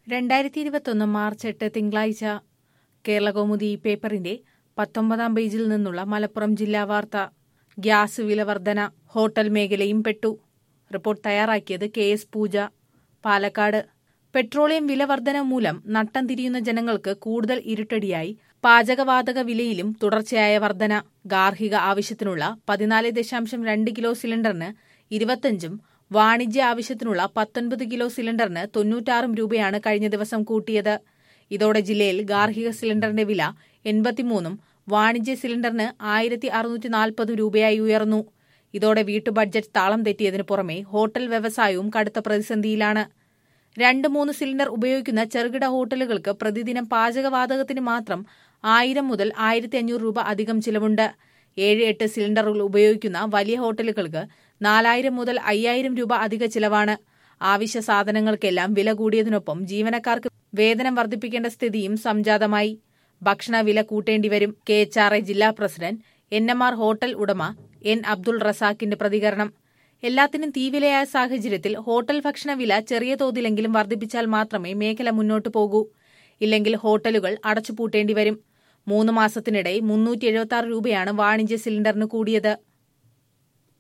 രണ്ടായിരത്തി ഇരുപത്തൊന്ന് മാർച്ച് എട്ട് തിങ്കളാഴ്ച കേരളകൗമുദി ഈ പേപ്പറിന്റെ പത്തൊമ്പതാം പേജിൽ നിന്നുള്ള മലപ്പുറം ജില്ലാ വാർത്ത ഗ്യാസ് വില വർധന ഹോട്ടൽ മേഖലയും പെട്ടു റിപ്പോർട്ട് തയ്യാറാക്കിയത് K S Pooja Palakkad petroleum വില വർധന മൂലം നട്ടം തിരിയുന്ന ജനങ്ങൾക്ക് കൂടുതൽ ഇരുട്ടടിയായി പാചകവാതക വിലയിലും തുടർച്ചയായ വർധന ഗാർഹിക ആവശ്യത്തിനുള്ള പതിനാല് ദശാംശം രണ്ട് കിലോ സിലിണ്ടറിന് ഇരുപത്തഞ്ചും വാണിജ്യ ആവശ്യത്തിനുള്ള പത്തൊൻപത് കിലോ സിലിണ്ടറിന് തൊണ്ണൂറ്റാറും രൂപയാണ് കഴിഞ്ഞ ദിവസം കൂട്ടിയത് ഇതോടെ ജില്ലയിൽ ഗാർഹിക സിലിണ്ടറിന്റെ വില എൺപത്തിമൂന്നും വാണിജ്യ സിലിണ്ടറിന് ആയിരത്തി അറുന്നൂറ്റി നാൽപ്പത് രൂപയായി ഉയർന്നു ഇതോടെ വീട്ടു ബഡ്ജറ്റ് താളം തെറ്റിയതിനു പുറമെ ഹോട്ടൽ വ്യവസായവും കടുത്ത പ്രതിസന്ധിയിലാണ് രണ്ട് മൂന്ന് സിലിണ്ടർ ഉപയോഗിക്കുന്ന ചെറുകിട ഹോട്ടലുകൾക്ക് പ്രതിദിനം പാചകവാതകത്തിന് മാത്രം ആയിരം മുതൽ ആയിരത്തി അഞ്ഞൂറ് രൂപ അധികം ചിലവുണ്ട് ഏഴ് എട്ട് സിലിണ്ടറുകൾ ഉപയോഗിക്കുന്ന വലിയ ഹോട്ടലുകൾക്ക് നാലായിരം മുതൽ അയ്യായിരം രൂപ അധിക ചിലവാണ് ആവശ്യ സാധനങ്ങൾക്കെല്ലാം വില കൂടിയതിനൊപ്പം ജീവനക്കാർക്ക് വേതനം വർദ്ധിപ്പിക്കേണ്ട സ്ഥിതിയും സംജാതമായി ഭക്ഷണ വില കൂട്ടേണ്ടി വരും കെ എച്ച് ആർ ഐ ജില്ലാ president N M R hotel ഉടമ എൻ അബ്ദുൾ റസാഖിന്റെ പ്രതികരണം എല്ലാത്തിനും തീവിലയായ സാഹചര്യത്തിൽ ഹോട്ടൽ ഭക്ഷണ വില ചെറിയ തോതിലെങ്കിലും വർദ്ധിപ്പിച്ചാൽ മാത്രമേ മേഖല മുന്നോട്ടു പോകൂ ഇല്ലെങ്കിൽ ഹോട്ടലുകൾ അടച്ചുപൂട്ടേണ്ടി വരും മൂന്ന് മാസത്തിനിടെ മുന്നൂറ്റി എഴുപത്തി ആറ് രൂപയാണ് വാണിജ്യ സിലിണ്ടറിന് കൂടിയത്